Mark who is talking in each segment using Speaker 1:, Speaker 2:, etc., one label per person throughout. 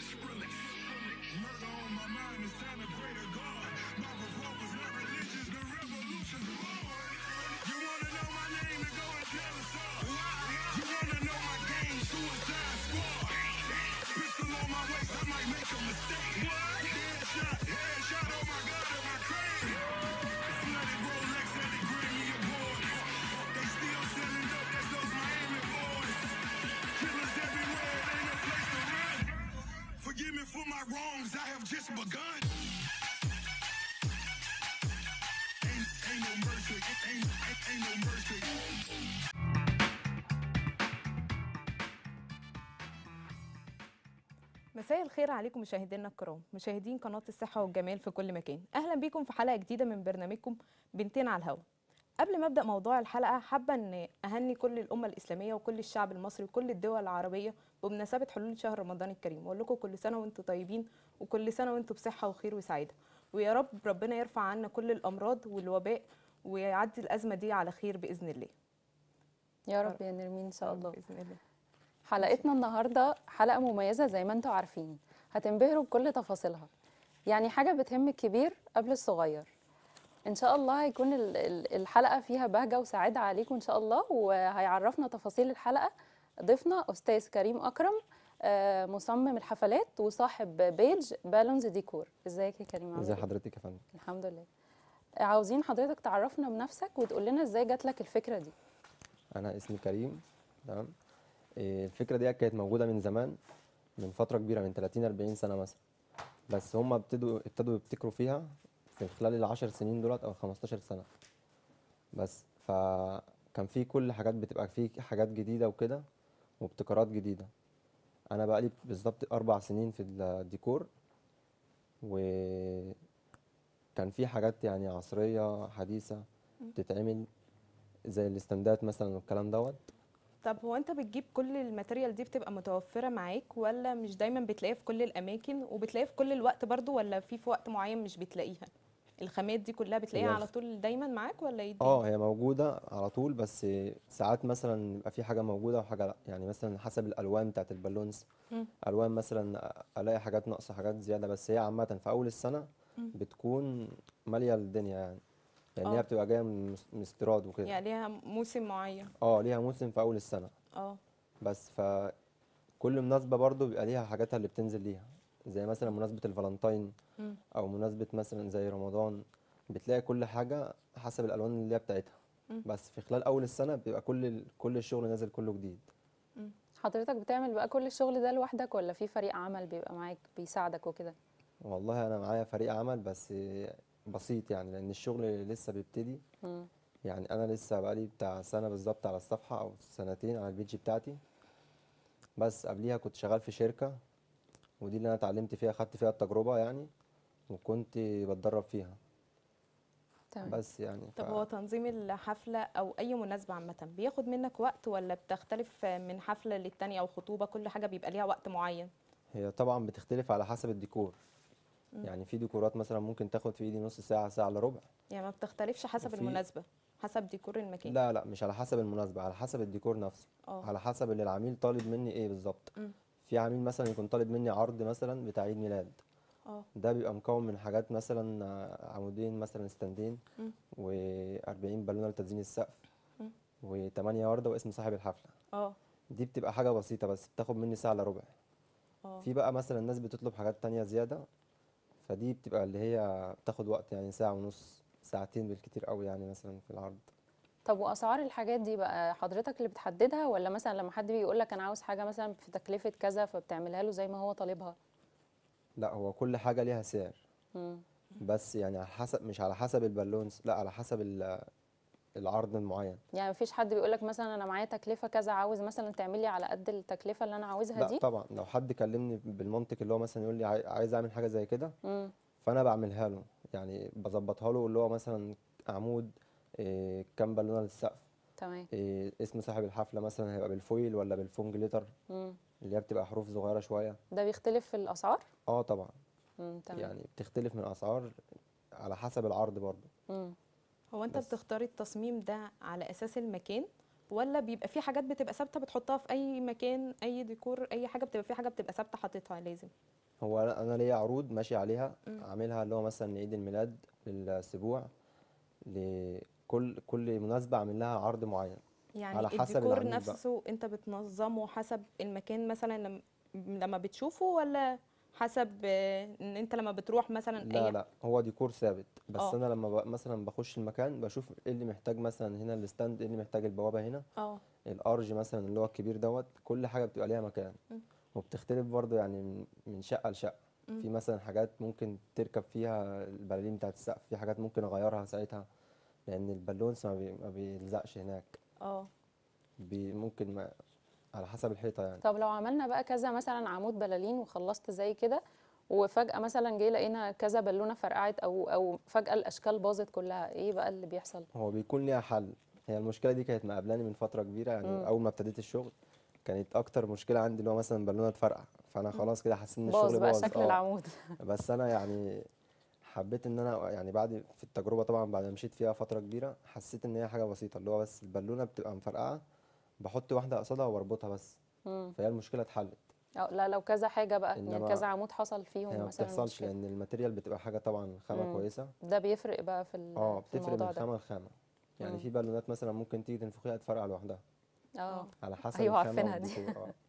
Speaker 1: Skrillex. Murder on my mind, it's time to pray to God. My revolver's not religious, the revolution's born. You wanna know my name, then go and tell us all. You wanna know my game, Suicide Squad. Pistol on my waist, I might make a mistake. Headshot, headshot, oh my God, am I crazy? Flooded Rolex and the Grammy Awards. They still selling dope, that's those Miami boys. Killers everywhere, it ain't a place to run. Forgive me for my wrongs, I have just begun. Ain't, ain't no mercy, ain't, ain't, ain't no mercy.
Speaker 2: مساء الخير عليكم مشاهدينا الكرام مشاهدين قناة الصحة والجمال في كل مكان أهلا بيكم في حلقة جديدة من برنامجكم بنتين على الهوا قبل ما أبدأ موضوع الحلقة حابة أن أهني كل الأمة الإسلامية وكل الشعب المصري وكل الدول العربية بمناسبة حلول شهر رمضان الكريم وأقول لكم كل سنة وأنتم طيبين وكل سنة وأنتم بصحة وخير وسعادة ويا رب ربنا يرفع عنا كل الأمراض والوباء ويعدي الأزمة دي على خير بإذن الله
Speaker 3: يا رب يا نرمين ان شاء الله
Speaker 2: بإذن الله
Speaker 3: حلقتنا النهارده حلقه مميزه زي ما انتم عارفين هتنبهروا بكل تفاصيلها يعني حاجه بتهم الكبير قبل الصغير ان شاء الله هيكون ال- ال- الحلقه فيها بهجه وسعاده عليكم ان شاء الله وهيعرفنا تفاصيل الحلقه ضيفنا استاذ كريم اكرم آه، مصمم الحفلات وصاحب بيج بالونز ديكور ازيك يا كريم عامل
Speaker 4: ازي
Speaker 3: إيه؟
Speaker 4: حضرتك يا فندم
Speaker 3: الحمد لله عاوزين حضرتك تعرفنا بنفسك وتقول لنا ازاي جات لك الفكره دي
Speaker 4: انا اسمي كريم تمام إيه، الفكره دي كانت موجوده من زمان من فتره كبيره من 30 40 سنه مثلا بس هم ابتدوا ابتدوا يبتكروا فيها في خلال العشر سنين دولت او 15 سنه بس فكان في كل حاجات بتبقى في حاجات جديده وكده وابتكارات جديده انا بقالي بالظبط اربع سنين في الديكور وكان في حاجات يعني عصريه حديثه بتتعمل زي الاستندات مثلا والكلام دوت
Speaker 2: طب هو انت بتجيب كل الماتيريال دي بتبقى متوفرة معاك ولا مش دايما بتلاقيها في كل الاماكن وبتلاقيها في كل الوقت برضو ولا في في وقت معين مش بتلاقيها الخامات دي كلها بتلاقيها
Speaker 4: هي
Speaker 2: على
Speaker 4: الخ-
Speaker 2: طول دايما معاك ولا ايه
Speaker 4: اه هي موجودة على طول بس ساعات مثلا يبقى في حاجة موجودة وحاجة لا يعني مثلا حسب الألوان بتاعت البالونز
Speaker 2: مم.
Speaker 4: ألوان مثلا ألاقي حاجات ناقصة حاجات زيادة بس هي عامة في أول السنة بتكون مالية الدنيا يعني لأن
Speaker 2: اه.
Speaker 4: هي بتبقى جاية من مس- من استيراد وكده
Speaker 2: يعني ليها موسم معين
Speaker 4: اه ليها موسم في أول السنة
Speaker 2: اه
Speaker 4: بس فكل مناسبة برضو بيبقى ليها حاجاتها اللي بتنزل ليها زي مثلا مناسبة الفالنتاين
Speaker 2: مم.
Speaker 4: أو مناسبة مثلا زي رمضان بتلاقي كل حاجة حسب الألوان اللي هي بتاعتها
Speaker 2: مم.
Speaker 4: بس في خلال أول السنة بيبقى كل ال- كل الشغل نازل كله جديد
Speaker 3: حضرتك بتعمل بقى كل الشغل ده لوحدك ولا في فريق عمل بيبقى معاك بيساعدك وكده
Speaker 4: والله أنا معايا فريق عمل بس بسيط يعني لأن الشغل لسه بيبتدي
Speaker 3: مم.
Speaker 4: يعني أنا لسه بقالي بتاع سنة بالظبط على الصفحة أو سنتين على البيج بتاعتي بس قبليها كنت شغال في شركة ودي اللي أنا اتعلمت فيها خدت فيها التجربة يعني وكنت بتدرب فيها
Speaker 3: تمام
Speaker 4: بس يعني
Speaker 2: طب
Speaker 4: ف-
Speaker 2: هو تنظيم الحفلة او اي مناسبة عامة بياخد منك وقت ولا بتختلف من حفلة للتانية او خطوبة كل حاجة بيبقى ليها وقت معين
Speaker 4: هي طبعا بتختلف على حسب الديكور يعني في ديكورات مثلا ممكن تاخد في ايدي نص ساعة ساعة الا ربع
Speaker 2: يعني ما بتختلفش حسب
Speaker 4: وفي-
Speaker 2: المناسبة حسب ديكور المكان
Speaker 4: لا لا مش على حسب المناسبة على حسب الديكور نفسه
Speaker 2: اه
Speaker 4: على حسب اللي العميل طالب مني ايه بالظبط
Speaker 2: مم.
Speaker 4: في عميل مثلا يكون طالب مني عرض مثلا بتاع عيد ميلاد
Speaker 2: اه
Speaker 4: ده بيبقى مكون من حاجات مثلا آه، عمودين مثلا ستاندين
Speaker 2: مم.
Speaker 4: و40 بالونة لتزيين السقف
Speaker 2: مم.
Speaker 4: وتمانية وردة واسم صاحب الحفلة
Speaker 2: اه
Speaker 4: دي بتبقى حاجة بسيطة بس بتاخد مني ساعة الا ربع
Speaker 2: اه
Speaker 4: في بقى مثلا الناس بتطلب حاجات تانية زيادة فدي بتبقى اللي هي بتاخد وقت يعني ساعة ونص ساعتين بالكتير قوي يعني مثلا في العرض
Speaker 3: طب واسعار الحاجات دي بقى حضرتك اللي بتحددها ولا مثلا لما حد بيقول لك انا عاوز حاجه مثلا في تكلفه كذا فبتعملها له زي ما هو طالبها
Speaker 4: لا هو كل حاجة ليها سعر
Speaker 3: مم.
Speaker 4: بس يعني على حسب مش على حسب البالونز لا على حسب ال- العرض المعين
Speaker 3: يعني مفيش حد بيقول لك مثلا انا معايا تكلفه كذا عاوز مثلا تعمل لي على قد التكلفه اللي انا عاوزها
Speaker 4: لا
Speaker 3: دي
Speaker 4: طبعا لو حد كلمني بالمنطق اللي هو مثلا يقول لي عاي- عايز اعمل حاجة زي كده
Speaker 3: مم.
Speaker 4: فانا بعملها له يعني بظبطها له اللي هو مثلا عمود إيه كام بالونة للسقف
Speaker 3: تمام
Speaker 4: إيه اسم صاحب الحفلة مثلا هيبقى بالفويل ولا بالفون جليتر
Speaker 3: مم.
Speaker 4: اللي هي بتبقى حروف صغيرة شوية
Speaker 3: ده بيختلف في الاسعار
Speaker 4: اه طبعا
Speaker 3: مم. تمام
Speaker 4: يعني بتختلف من الاسعار على حسب العرض برضو
Speaker 3: مم.
Speaker 2: هو انت
Speaker 4: بس.
Speaker 2: بتختار التصميم ده على اساس المكان ولا بيبقى في حاجات بتبقى ثابته بتحطها في اي مكان اي ديكور اي حاجه بتبقى في حاجه بتبقى ثابته حاططها لازم
Speaker 4: هو انا أنا ليا عروض ماشي عليها
Speaker 2: مم.
Speaker 4: عاملها اللي هو مثلا عيد الميلاد للسبوع لكل كل مناسبة عامل لها عرض معين
Speaker 2: يعني
Speaker 4: على حسب
Speaker 2: الديكور
Speaker 4: العميل بقى.
Speaker 2: نفسه انت بتنظمه حسب المكان مثلا لم- لما بتشوفه ولا حسب آه، ان انت لما بتروح مثلا
Speaker 4: لا
Speaker 2: اي
Speaker 4: لا هو ديكور ثابت بس
Speaker 2: آه.
Speaker 4: انا لما ب... مثلا بخش المكان بشوف ايه اللي محتاج مثلا هنا الستاند ايه اللي محتاج البوابة هنا
Speaker 2: اه
Speaker 4: الارج مثلا اللي هو الكبير دوت كل حاجة بتبقى ليها مكان
Speaker 2: مم.
Speaker 4: وبتختلف برضه يعني من- من شقة لشقة
Speaker 2: مم.
Speaker 4: في مثلا حاجات ممكن تركب فيها البلالين بتاعت السقف في حاجات ممكن اغيرها ساعتها لان البالونس ما, بي... ما بيلزقش هناك
Speaker 2: اه
Speaker 4: بي... ممكن ما... على حسب الحيطة يعني
Speaker 3: طب لو عملنا بقى كذا مثلا عمود بلالين وخلصت زي كده وفجأة مثلا جه لقينا كذا بالونة فرقعت أو أو فجأة الأشكال باظت كلها إيه بقى اللي بيحصل؟
Speaker 4: هو بيكون ليها حل هي المشكله دي كانت مقابلاني من فتره كبيره يعني
Speaker 3: مم.
Speaker 4: اول ما ابتديت الشغل كانت اكتر مشكله عندي اللي هو مثلا بالونه تفرقع فانا خلاص كده حسيت ان
Speaker 3: باظ
Speaker 4: الشغل
Speaker 3: بقى
Speaker 4: باظ
Speaker 3: شكل
Speaker 4: اه
Speaker 3: العمود
Speaker 4: بس انا يعني حبيت ان انا يعني بعد في التجربه طبعا بعد ما مشيت فيها فتره كبيره حسيت ان هي حاجه بسيطه اللي هو بس البالونه بتبقى مفرقعه بحط واحده قصادها واربطها بس
Speaker 3: مم.
Speaker 4: فهي المشكله اتحلت
Speaker 3: أو لا لو كذا حاجة بقى يعني
Speaker 4: إنما
Speaker 3: كذا عمود حصل
Speaker 4: هي
Speaker 3: فيهم
Speaker 4: ما
Speaker 3: مثلا
Speaker 4: بتحصلش
Speaker 3: مشكلة.
Speaker 4: لان الماتيريال بتبقى حاجه طبعا خامه
Speaker 3: مم.
Speaker 4: كويسه
Speaker 3: ده بيفرق بقى في ال-
Speaker 4: اه
Speaker 3: في
Speaker 4: بتفرق من
Speaker 3: الموضوع ده
Speaker 4: خامه لخامه يعني
Speaker 3: مم.
Speaker 4: في بالونات مثلا ممكن تيجي تنفخيها تفرقع لوحدها
Speaker 3: اه
Speaker 4: على حسب
Speaker 3: أيوة
Speaker 4: الخامة
Speaker 3: عارفينها دي.
Speaker 4: والديكور اه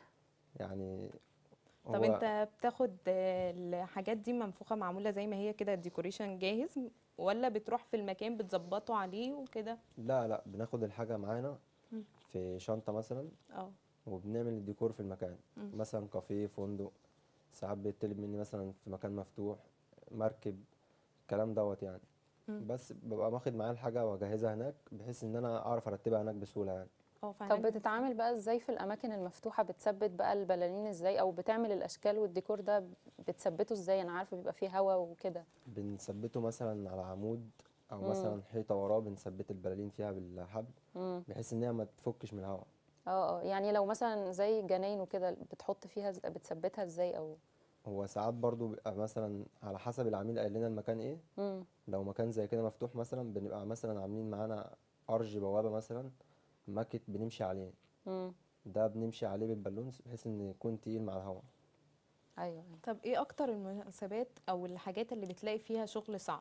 Speaker 4: يعني
Speaker 2: طب
Speaker 4: هو
Speaker 2: انت بتاخد آه، الحاجات دي منفوخه معموله زي ما هي كده الديكوريشن جاهز ولا بتروح في المكان بتظبطه عليه وكده
Speaker 4: لا لا بناخد الحاجة معانا
Speaker 2: مم.
Speaker 4: في شنطة مثلا
Speaker 2: اه
Speaker 4: وبنعمل الديكور في المكان
Speaker 2: مم.
Speaker 4: مثلا كافيه فندق ساعات بيطلب مني مثلا في مكان مفتوح مركب الكلام دوت يعني
Speaker 2: مم.
Speaker 4: بس ببقى واخد معايا الحاجة واجهزها هناك بحيث ان انا اعرف ارتبها هناك بسهولة يعني
Speaker 2: اه
Speaker 3: طب
Speaker 2: فهناك
Speaker 3: بتتعامل بقى ازاي في الأماكن المفتوحة بتثبت بقى البلالين ازاي أو بتعمل الأشكال والديكور ده بتثبته ازاي أنا عارفة بيبقى فيه هوا وكده
Speaker 4: بنثبته مثلا على عمود او
Speaker 3: مم.
Speaker 4: مثلا حيطة وراه بنثبت البلالين فيها بالحبل
Speaker 3: مم.
Speaker 4: بحيث ان هي ما تفكش من الهواء
Speaker 3: اه اه يعني لو مثلا زي جناين وكده بتحط فيها ز- بتثبتها ازاي او
Speaker 4: هو ساعات برضو بيبقى مثلا على حسب العميل قال لنا المكان ايه
Speaker 3: مم.
Speaker 4: لو مكان زي كده مفتوح مثلا بنبقى مثلا عاملين معانا ارج بوابه مثلا ماكت بنمشي عليه
Speaker 3: مم.
Speaker 4: ده بنمشي عليه بالبالونز بحيث ان يكون تقيل مع الهواء
Speaker 3: ايوه أيوة.
Speaker 2: طب ايه اكتر المناسبات او الحاجات اللي بتلاقي فيها شغل صعب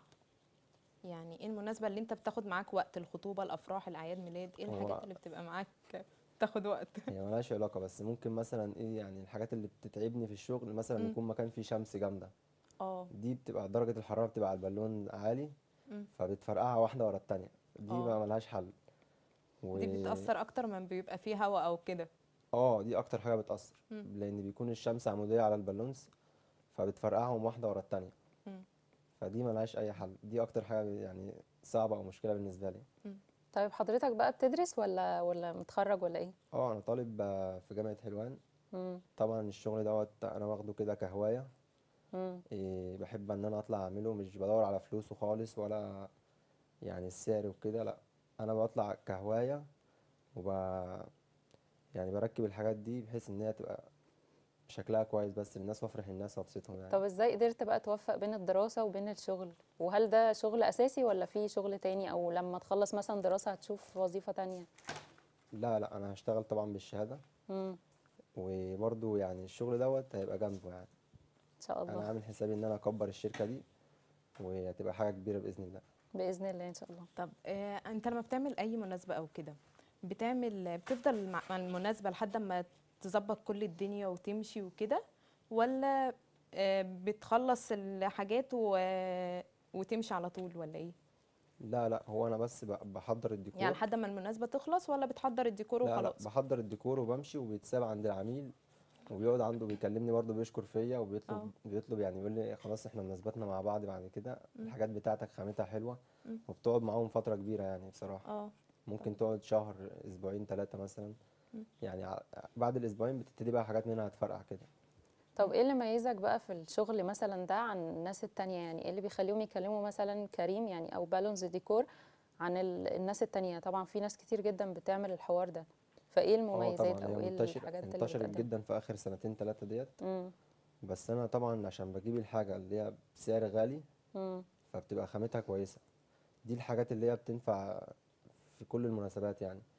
Speaker 2: يعني ايه المناسبه اللي انت بتاخد معاك وقت الخطوبه الافراح الاعياد ميلاد ايه
Speaker 4: هو-
Speaker 2: الحاجات اللي بتبقى معاك تاخد وقت
Speaker 4: هي ملهاش علاقه بس ممكن مثلا ايه يعني الحاجات اللي بتتعبني في الشغل مثلا
Speaker 2: مم.
Speaker 4: يكون مكان فيه شمس جامده
Speaker 2: اه
Speaker 4: دي بتبقى درجه الحراره بتبقى على البالون عالي
Speaker 2: مم.
Speaker 4: فبتفرقعها واحده ورا التانية دي
Speaker 2: آه.
Speaker 4: بقى ملهاش حل و...
Speaker 2: دي بتاثر اكتر من بيبقى فيه هوا او كده
Speaker 4: اه دي اكتر حاجه بتاثر
Speaker 2: مم.
Speaker 4: لان بيكون الشمس عموديه على البالونز فبتفرقعهم واحده ورا التانية
Speaker 2: مم.
Speaker 4: فدي ملهاش اي حل دي اكتر حاجه يعني صعبه او مشكله بالنسبه لي
Speaker 3: طيب حضرتك بقى بتدرس ولا ولا متخرج ولا ايه
Speaker 4: اه انا طالب آه، في جامعه حلوان
Speaker 3: مم.
Speaker 4: طبعا الشغل دوت انا واخده كده كهوايه
Speaker 3: مم.
Speaker 4: إيه بحب ان انا اطلع اعمله مش بدور على فلوسه خالص ولا يعني السعر وكده لا انا بطلع كهوايه وب يعني بركب الحاجات دي بحيث ان هي تبقى شكلها كويس بس للناس وافرح الناس وابسطهم يعني
Speaker 3: طب ازاي قدرت بقى توفق بين الدراسة وبين الشغل وهل ده شغل اساسي ولا في شغل تاني او لما تخلص مثلا دراسة هتشوف وظيفة تانية
Speaker 4: لا لا انا هشتغل طبعا بالشهاده
Speaker 3: مم.
Speaker 4: وبرضو يعني الشغل دوت هيبقى جنبه يعني
Speaker 3: ان شاء
Speaker 4: انا
Speaker 3: الله
Speaker 4: عامل حسابي ان انا اكبر الشركه دي وهتبقى حاجه كبيره باذن الله
Speaker 3: باذن الله ان شاء الله
Speaker 2: طب آه انت لما بتعمل اي مناسبه او كده بتعمل بتفضل مع مع المناسبه لحد ما تظبط كل الدنيا وتمشي وكده ولا آه بتخلص الحاجات و... وتمشي على طول ولا ايه
Speaker 4: لا لا هو انا بس ب- بحضر الديكور
Speaker 2: يعني لحد ما المناسبه تخلص ولا بتحضر الديكور
Speaker 4: لا لا
Speaker 2: وخلاص
Speaker 4: بحضر الديكور وبمشي وبيتساب عند العميل وبيقعد عنده بيكلمني برضه بيشكر فيا وبيطلب
Speaker 2: اه.
Speaker 4: بيطلب يعني يقول لي خلاص احنا مناسباتنا مع بعض بعد كده
Speaker 2: مم.
Speaker 4: الحاجات بتاعتك خامتها حلوه
Speaker 2: مم.
Speaker 4: وبتقعد معاهم فتره كبيره يعني بصراحه
Speaker 2: اه
Speaker 4: ممكن تقعد شهر اسبوعين ثلاثه مثلا
Speaker 2: مم.
Speaker 4: يعني ع- بعد الاسبوعين بتبتدي بقى حاجات منها تفرقع كده
Speaker 3: طب ايه اللي ميزك بقى في الشغل مثلا ده عن الناس التانية يعني ايه اللي بيخليهم يكلموا مثلا كريم يعني او بالونز ديكور عن ال- الناس التانية طبعا في ناس كتير جدا بتعمل الحوار ده فايه
Speaker 4: اه
Speaker 3: المميزات
Speaker 4: طبعا
Speaker 3: او
Speaker 4: هي
Speaker 3: ايه
Speaker 4: منتشره
Speaker 3: الحاجات اللي
Speaker 4: انتشرت
Speaker 3: بتقدمها
Speaker 4: جدا في اخر سنتين ثلاثه ديت
Speaker 3: مم.
Speaker 4: بس انا طبعا عشان بجيب الحاجه اللي هي بسعر غالي
Speaker 3: مم.
Speaker 4: فبتبقى خامتها كويسة دي الحاجات اللي هي بتنفع في كل المناسبات يعني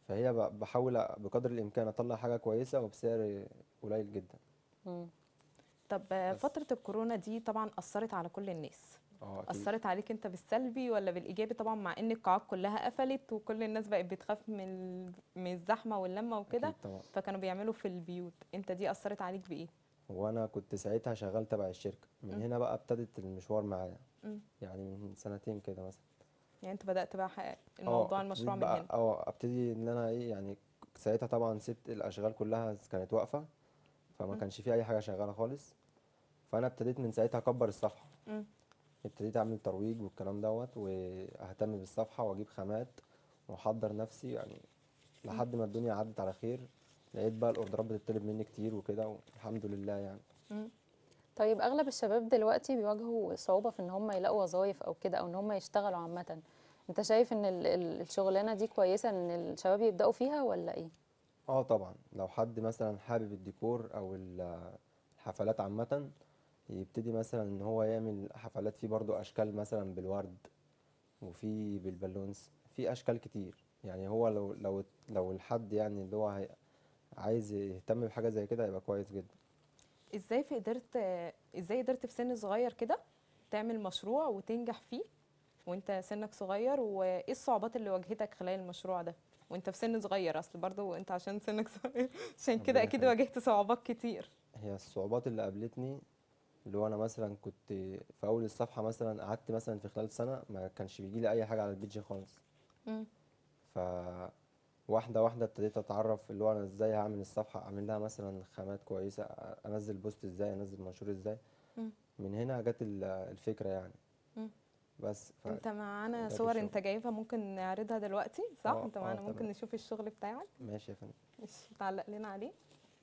Speaker 4: فهي ب- بحاول بقدر الامكان اطلع حاجه كويسه وبسعر قليل جدا
Speaker 3: مم.
Speaker 2: طب آه،
Speaker 4: بس.
Speaker 2: فتره الكورونا دي طبعا اثرت على كل الناس
Speaker 4: اه اكيد
Speaker 2: اثرت عليك انت بالسلبي ولا بالايجابي طبعا مع ان القاعات كلها قفلت وكل الناس بقت بتخاف من ال- من الزحمه واللمه وكده
Speaker 4: أكيد طبعا
Speaker 2: فكانوا بيعملوا في البيوت انت دي اثرت عليك بايه
Speaker 4: وانا كنت ساعتها شغال تبع الشركه من
Speaker 2: مم.
Speaker 4: هنا بقى ابتدت المشوار معايا
Speaker 2: مم.
Speaker 4: يعني من سنتين كده مثلا
Speaker 2: يعني انت بدات بقى حق-
Speaker 4: اه
Speaker 2: الموضوع
Speaker 4: ابتديت
Speaker 2: المشروع من
Speaker 4: بقى
Speaker 2: هنا
Speaker 4: اه ابتدي ان انا ايه يعني ساعتها طبعا سبت الاشغال كلها كانت واقفه فما
Speaker 2: مم.
Speaker 4: كانش في اي حاجه شغاله خالص فانا ابتديت من ساعتها اكبر الصفحه
Speaker 2: مم.
Speaker 4: ابتديت اعمل ترويج والكلام دوت واهتم بالصفحه واجيب خامات واحضر نفسي يعني لحد ما الدنيا عدت على خير لقيت بقى الاوردرات بتطلب مني كتير وكده والحمد لله يعني
Speaker 2: مم.
Speaker 3: طيب اغلب الشباب دلوقتي بيواجهوا صعوبة في ان هم يلاقوا وظائف او كده او ان هم يشتغلوا عامة انت شايف ان ال- ال- الشغلانة دي كويسة ان الشباب يبدأوا فيها ولا ايه
Speaker 4: اه طبعا لو حد مثلا حابب الديكور او ال- الحفلات عامة يبتدي مثلا ان هو يعمل حفلات فيه برضو اشكال مثلا بالورد وفي بالبالونز في اشكال كتير يعني هو لو لو لو الحد يعني اللي هو هي- عايز يهتم بحاجة زي كده يبقى كويس جدا
Speaker 2: ازاي في قدرت ازاي قدرت في سن صغير كده تعمل مشروع وتنجح فيه وانت سنك صغير وايه الصعوبات اللي واجهتك خلال المشروع ده وانت في سن صغير اصل برضو انت عشان سنك صغير عشان كده
Speaker 4: ربنا
Speaker 2: اكيد
Speaker 4: يخليك.
Speaker 2: واجهت صعوبات كتير
Speaker 4: هي الصعوبات اللي قابلتني اللي هو انا مثلا كنت في اول الصفحة مثلا قعدت مثلا في خلال سنة ما كانش بيجيلي اي حاجة على البيج خالص
Speaker 2: مم.
Speaker 4: ف واحدة واحدة ابتديت اتعرف اللي هو انا ازاي هعمل الصفحة اعمل لها مثلا خامات كويسة انزل بوست ازاي انزل منشور ازاي
Speaker 2: مم.
Speaker 4: من هنا جت ال- الفكرة يعني
Speaker 2: مم.
Speaker 4: بس ف...
Speaker 2: انت معانا
Speaker 4: ده
Speaker 2: صور
Speaker 4: الشغل.
Speaker 2: انت جايبها ممكن نعرضها دلوقتي صح
Speaker 4: اه،
Speaker 2: انت
Speaker 4: اه،
Speaker 2: معانا ممكن
Speaker 4: تمام.
Speaker 2: نشوف الشغل بتاعك
Speaker 4: ماشي يا فندم
Speaker 2: مش تعلق لنا عليه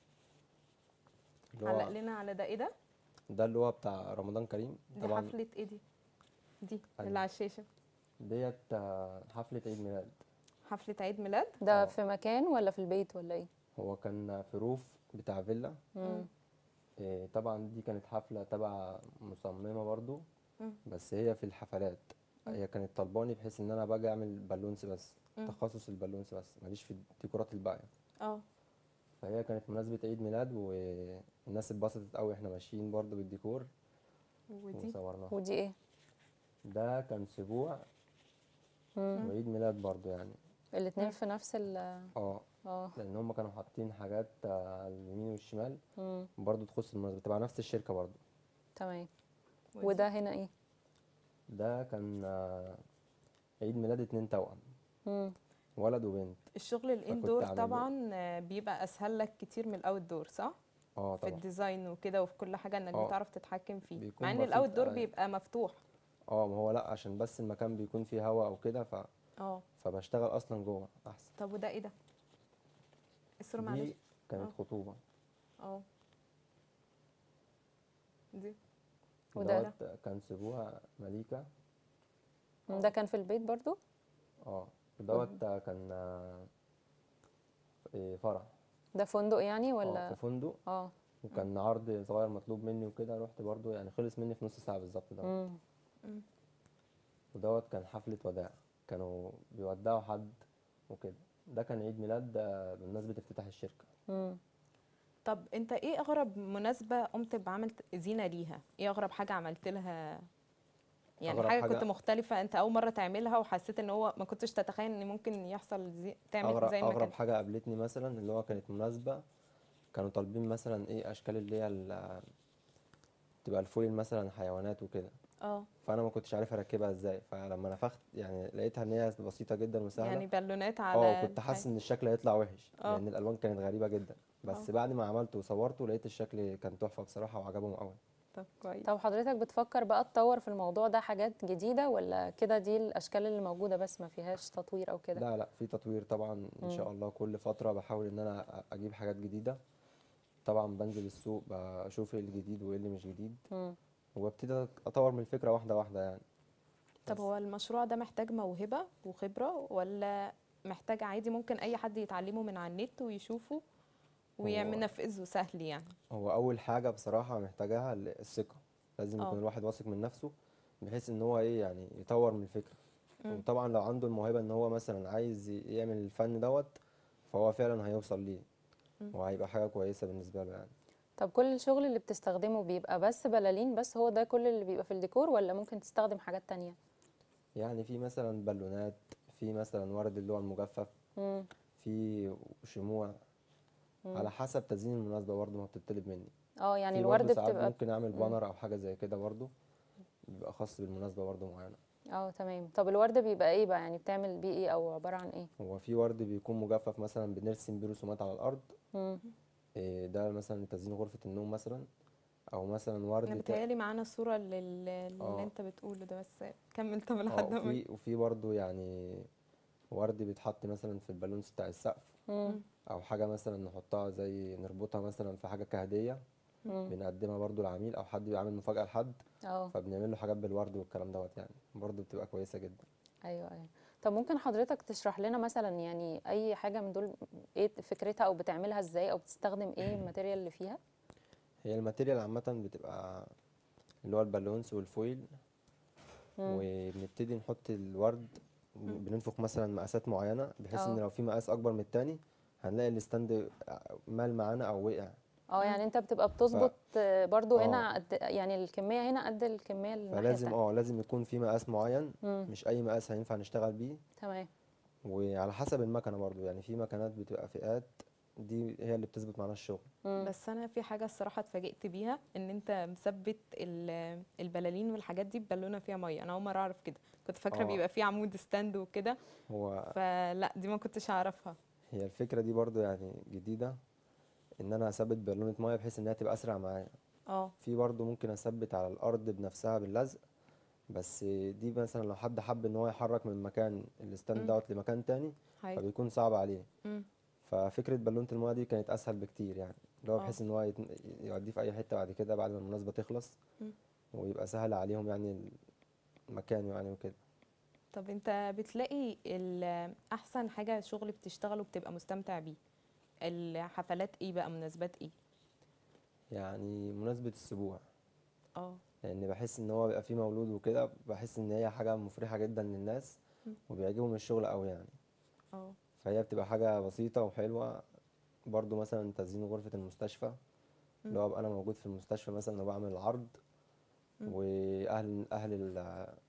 Speaker 4: اللي
Speaker 2: علق
Speaker 4: هو
Speaker 2: لنا على ده ايه ده
Speaker 4: ده اللي هو بتاع رمضان كريم
Speaker 2: دي
Speaker 4: طبعا
Speaker 2: حفلة ايه دي دي
Speaker 4: أيوة.
Speaker 2: اللي على الشاشة
Speaker 4: ديت آه، حفلة عيد ميلاد
Speaker 2: حفلة عيد ميلاد
Speaker 3: ده
Speaker 4: اه.
Speaker 3: في مكان ولا في البيت ولا ايه
Speaker 4: هو كان في روف بتاع فيلا
Speaker 3: مم.
Speaker 4: إيه، طبعا دي كانت حفلة تبع مصممة برضو
Speaker 2: مم.
Speaker 4: بس هي في الحفلات
Speaker 2: مم.
Speaker 4: هي كانت طلباني بحيث ان انا باجي اعمل بالونس بس
Speaker 2: مم.
Speaker 4: تخصص البالونس بس ماليش في الديكورات الباقية
Speaker 2: اه
Speaker 4: فهي كانت مناسبة عيد ميلاد والناس اتبسطت قوي احنا ماشيين برضو بالديكور
Speaker 2: ودي
Speaker 4: وصورناها
Speaker 3: ودي ايه
Speaker 4: ده كان سبوع
Speaker 3: مم.
Speaker 4: وعيد ميلاد برضو يعني
Speaker 3: الاتنين في نفس ال
Speaker 4: اه
Speaker 3: اه
Speaker 4: لان هم كانوا حاطين حاجات آه، على اليمين والشمال
Speaker 3: مم.
Speaker 4: برضو تخص المناسبة تبع نفس الشركة برضو
Speaker 3: تمام
Speaker 2: ودي.
Speaker 3: وده هنا ايه
Speaker 4: ده كان آه، عيد ميلاد اتنين توأم
Speaker 3: مم.
Speaker 4: ولد وبنت
Speaker 2: الشغل الاندور
Speaker 4: عامل له.
Speaker 2: طبعا آه، بيبقى اسهل لك كتير من الاوت دور صح
Speaker 4: اه
Speaker 2: في
Speaker 4: طبعا
Speaker 2: الديزاين وكده وفي كل حاجه انك
Speaker 4: اه.
Speaker 2: بتعرف تتحكم فيه
Speaker 4: بيكون
Speaker 2: مع ان
Speaker 4: بسيط
Speaker 2: الاوت دور
Speaker 4: أوي.
Speaker 2: بيبقى مفتوح
Speaker 4: اه ما هو لا عشان بس المكان بيكون فيه هوا او كده ف...
Speaker 2: اه
Speaker 4: فبشتغل اصلا جوه احسن
Speaker 2: طب وده ايه ده الصوره معلش
Speaker 4: دي كانت
Speaker 2: اه.
Speaker 4: خطوبة
Speaker 2: اه دي
Speaker 3: وده؟
Speaker 4: دوت كان سبوع مليكة
Speaker 3: مم. ده كان في البيت برضو
Speaker 4: اه دوت كان آه، إيه، فرح
Speaker 3: ده فندق يعني
Speaker 4: اه
Speaker 3: ولا
Speaker 4: في فندق
Speaker 3: اه
Speaker 4: وكان عرض صغير مطلوب مني وكده رحت برضو يعني خلص مني في نص ساعة بالظبط ده
Speaker 3: مم.
Speaker 4: ودوت كان حفلة وداع كانوا بيودعوا حد وكده ده كان عيد ميلاد آه، بمناسبة افتتاح الشركة
Speaker 3: مم.
Speaker 2: طب انت ايه اغرب مناسبه قمت بعمل زينه ليها ايه اغرب حاجه عملت لها يعني
Speaker 4: أغرب
Speaker 2: حاجه,
Speaker 4: حاجة-
Speaker 2: كنت مختلفه انت اول مره تعملها وحسيت ان هو ما كنتش تتخيل ان ممكن يحصل زي... تعمل
Speaker 4: أغرب,
Speaker 2: زي ما
Speaker 4: أغرب
Speaker 2: كان
Speaker 4: حاجة قابلتني مثلا اللي هو كانت مناسبة كانوا طالبين مثلا ايه أشكال اللي هي ال- تبقى الفويل مثلا حيوانات وكده
Speaker 2: اه
Speaker 4: فأنا ما كنتش عارف أركبها ازاي فلما نفخت يعني لقيتها إن هي بسيطة جدا وسهلة
Speaker 2: يعني بالونات على
Speaker 4: اه كنت
Speaker 2: الحاجة.
Speaker 4: حاسس إن الشكل هيطلع وحش
Speaker 2: اه.
Speaker 4: لأن الألوان كانت غريبة جدا بس
Speaker 2: اه.
Speaker 4: بعد ما عملته وصورته لقيت الشكل كان تحفة بصراحة وعجبهم قوي
Speaker 2: طب كويس
Speaker 3: طب حضرتك بتفكر بقى تطور في الموضوع ده حاجات جديدة ولا كده دي الأشكال اللي موجودة بس ما فيهاش تطوير أو كده
Speaker 4: لا لا في تطوير طبعا ان شاء
Speaker 3: مم.
Speaker 4: الله كل فتره بحاول ان انا أ- اجيب حاجات جديده طبعا بنزل السوق بشوف ايه الجديد وايه اللي مش جديد
Speaker 3: مم.
Speaker 4: وببتدي اطور من الفكره واحده واحده يعني
Speaker 2: طب
Speaker 4: بس.
Speaker 2: هو المشروع ده محتاج موهبة وخبرة ولا محتاج عادي ممكن أي حد يتعلمه من على النت ويشوفه ويعمل
Speaker 4: هو-
Speaker 2: نفذه سهل يعني
Speaker 4: هو اول حاجه بصراحه محتاجاها ال- الثقه لازم
Speaker 2: اه.
Speaker 4: يكون الواحد واثق من نفسه بحيث ان هو ايه يعني يطور من الفكره
Speaker 2: مم.
Speaker 4: وطبعا لو عنده الموهبه ان هو مثلا عايز ي- يعمل الفن دوت فهو فعلا هيوصل ليه
Speaker 2: مم.
Speaker 4: وهيبقى حاجة كويسة بالنسبة له يعني
Speaker 3: طب كل الشغل اللي بتستخدمه بيبقى بس بلالين بس هو ده كل اللي بيبقى في الديكور ولا ممكن تستخدم حاجات تانية
Speaker 4: يعني في مثلا بالونات في مثلا ورد اللي هو المجفف
Speaker 3: مم.
Speaker 4: في شموع
Speaker 3: مم.
Speaker 4: على حسب تزيين المناسبة برضه ما بتطلب مني
Speaker 3: اه يعني
Speaker 4: في
Speaker 3: الورد
Speaker 4: برضه ساعات
Speaker 3: بتبقى
Speaker 4: ممكن اعمل
Speaker 3: مم.
Speaker 4: بانر او حاجة زي كده برضه بيبقى خاص بالمناسبة برضه معينة
Speaker 3: اه تمام طب الورد بيبقى ايه بقى يعني بتعمل بيه ايه او عبارة عن ايه
Speaker 4: هو في ورد بيكون مجفف مثلا بنرسم بيه رسومات على الارض
Speaker 3: مم.
Speaker 4: إيه ده مثلا لتزيين غرفة النوم مثلا او مثلا ورد
Speaker 2: انا
Speaker 4: تا-
Speaker 2: بتهيألي معانا صورة لل- اللي
Speaker 4: آه.
Speaker 2: انت بتقوله ده بس كمل طب
Speaker 4: اه
Speaker 2: لحد ما
Speaker 4: وفي وفي برضه يعني ورد بيتحط مثلا في البالونس بتاع السقف
Speaker 3: مم.
Speaker 4: او حاجة مثلا نحطها زي نربطها مثلا في حاجة كهدية
Speaker 3: مم.
Speaker 4: بنقدمها برضه للعميل او حد بيعمل مفاجأة لحد
Speaker 3: اه
Speaker 4: فبنعمل له حاجات بالورد والكلام دوت يعني برضه بتبقى كويسة جدا
Speaker 3: ايوه ايوه طب ممكن حضرتك تشرح لنا مثلا يعني اي حاجة من دول ايه فكرتها او بتعملها ازاي او بتستخدم ايه الماتيريال اللي فيها
Speaker 4: هي الماتيريال عامة بتبقى اللي هو البالونس والفويل
Speaker 3: مم.
Speaker 4: وبنبتدي نحط الورد بننفخ مثلا مقاسات معينة بحيث ان
Speaker 3: اه.
Speaker 4: لو في مقاس اكبر من التاني هنلاقي الستاند مال معانا او وقع
Speaker 3: اه يعني انت بتبقى بتظبط آه، برضو هنا
Speaker 4: اه.
Speaker 3: قد يعني الكمية هنا قد الكمية اللي الناحية
Speaker 4: فلازم
Speaker 3: التانية
Speaker 4: اه لازم يكون في مقاس معين
Speaker 3: مم.
Speaker 4: مش اي مقاس هينفع نشتغل بيه
Speaker 3: تمام
Speaker 4: وعلى حسب المكنة برضو يعني في مكنات بتبقى فئات دي هي اللي بتظبط معانا الشغل
Speaker 3: مم.
Speaker 2: بس انا في حاجه الصراحه اتفاجئت بيها ان انت مثبت ال- البلالين والحاجات دي ببالونه فيها ميه انا اول مره اعرف كده كنت فاكره
Speaker 4: اه.
Speaker 2: بيبقى فيه عمود ستاند وكده
Speaker 4: هو
Speaker 2: فلا دي ما كنتش اعرفها
Speaker 4: هي الفكرة دي برضو يعني جديدة ان انا اثبت بالونة مية بحيث انها تبقى اسرع معايا
Speaker 2: اه
Speaker 4: في برضو ممكن اثبت على الارض بنفسها باللزق بس دي مثلا لو حد حب ان هو يحرك من مكان الستاند
Speaker 2: مم.
Speaker 4: دوت لمكان تاني
Speaker 2: هاي
Speaker 4: فبيكون صعب عليه
Speaker 2: مم.
Speaker 4: ففكرة بالونة المية دي كانت اسهل بكتير يعني اللي هو
Speaker 2: اه.
Speaker 4: بحيث ان هو يتن- يوديه في اي حتة بعد كده بعد ما المناسبة تخلص
Speaker 2: مم.
Speaker 4: ويبقى سهل عليهم يعني المكان يعني وكده
Speaker 2: طب انت بتلاقي ال- احسن حاجه شغل بتشتغله بتبقى مستمتع بيه الحفلات ايه بقى مناسبات ايه
Speaker 4: يعني مناسبة السبوع
Speaker 2: اه
Speaker 4: لان بحس ان هو بيبقى فيه مولود وكده بحس ان هي حاجة مفرحة جدا للناس
Speaker 2: مم.
Speaker 4: وبيعجبهم الشغل قوي يعني
Speaker 2: اه
Speaker 4: فهي بتبقى حاجة بسيطة وحلوة برضو مثلا تزيين غرفة المستشفى اللي هو أبقى أنا موجود في المستشفى مثلا وبعمل العرض
Speaker 2: مم.
Speaker 4: وأهل أهل ال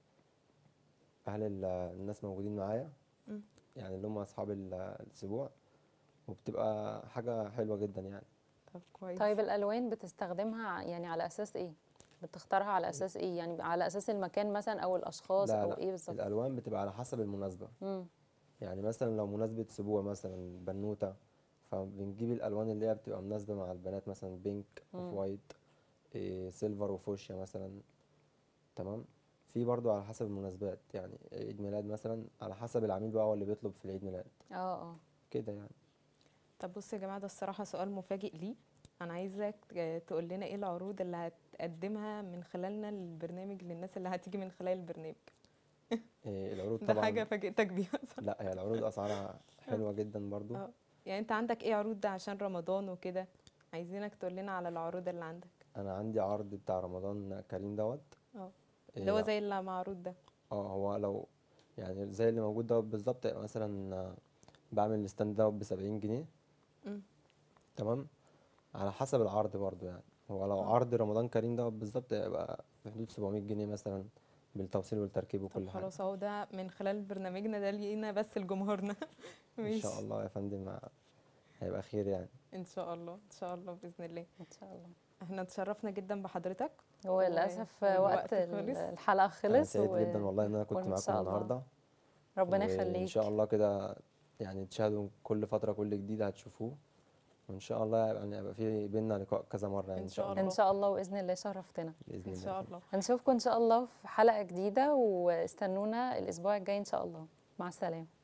Speaker 4: أهل ال الناس موجودين معايا
Speaker 2: مم.
Speaker 4: يعني اللي هم أصحاب ال- الأسبوع وبتبقى حاجة حلوة جدا يعني
Speaker 2: طب كويس
Speaker 3: طيب الالوان بتستخدمها ع- يعني على اساس ايه بتختارها على اساس ايه يعني على اساس المكان مثلا او الاشخاص
Speaker 4: لا
Speaker 3: او
Speaker 4: لا
Speaker 3: ايه بالظبط
Speaker 4: الألوان بتبقى على حسب المناسبة
Speaker 3: مم.
Speaker 4: يعني مثلا لو مناسبة سبوع مثلا بنوتة فبنجيب الألوان اللي هي بتبقى مناسبة مع البنات مثلا بينك
Speaker 3: مم.
Speaker 4: اوف وايت إيه سيلفر وفوشيا مثلا تمام في برضو على حسب المناسبات يعني عيد ميلاد مثلا على حسب العميل بقى هو اللي بيطلب في العيد ميلاد
Speaker 3: اه اه
Speaker 4: كده يعني
Speaker 2: طب بصوا يا جماعه ده الصراحه سؤال مفاجئ لي انا عايزاك تقول لنا ايه العروض اللي هتقدمها من خلالنا البرنامج للناس اللي هتيجي من خلال البرنامج
Speaker 4: إيه العروض
Speaker 2: ده
Speaker 4: طبعا
Speaker 2: حاجه فاجئتك بيها صح؟
Speaker 4: لا هي العروض أسعارها حلوة جدا برضو
Speaker 2: اه يعني انت عندك ايه عروض ده عشان رمضان وكده عايزينك تقول لنا على العروض اللي عندك
Speaker 4: أنا عندي عرض بتاع رمضان كريم دوت
Speaker 2: اه اللي هو
Speaker 4: إيه،
Speaker 2: زي اللي معروض ده
Speaker 4: اه هو لو يعني زي اللي موجود دوت بالظبط يبقى مثلا آه، بعمل الستاند دوت بسبعين جنيه
Speaker 2: مم.
Speaker 4: تمام على حسب العرض برضو يعني هو لو
Speaker 2: آه.
Speaker 4: عرض رمضان كريم دوت بالظبط يبقى في حدود 700 جنيه مثلا بالتوصيل والتركيب
Speaker 2: طب
Speaker 4: وكل حاجة
Speaker 2: خلاص اهو ده من خلال برنامجنا ده لينا بس لجمهورنا
Speaker 4: ان
Speaker 2: ماشي
Speaker 4: شاء الله يا فندم ع- هيبقى خير يعني
Speaker 2: ان شاء الله ان شاء الله باذن الله
Speaker 3: ان شاء الله
Speaker 2: احنا اتشرفنا جدا بحضرتك
Speaker 3: هو
Speaker 2: و-
Speaker 3: للاسف
Speaker 2: والوقت
Speaker 3: وقت ال-
Speaker 2: خلص.
Speaker 3: الحلقه
Speaker 4: انا
Speaker 3: خلص
Speaker 4: سعيد
Speaker 3: و-
Speaker 4: جدا والله ان انا كنت
Speaker 3: وإن
Speaker 4: معاكم
Speaker 3: شاء الله.
Speaker 4: النهارده
Speaker 3: ربنا
Speaker 4: وان
Speaker 3: يخليك
Speaker 4: شاء الله كده يعني تشاهدوا كل فترة كل جديد هتشوفوه وان شاء الله يعني هيبقى في بينا لقاء كذا مرة يعني
Speaker 2: إن
Speaker 4: ان
Speaker 2: شاء
Speaker 4: شاء الله
Speaker 3: ان شاء الله باذن الله شرفتنا
Speaker 4: باذن
Speaker 2: ان
Speaker 4: الله
Speaker 2: شاء الله
Speaker 3: هنشوفكم ان شاء الله في حلقه جديده واستنونا الاسبوع الجاي ان شاء الله مع السلامه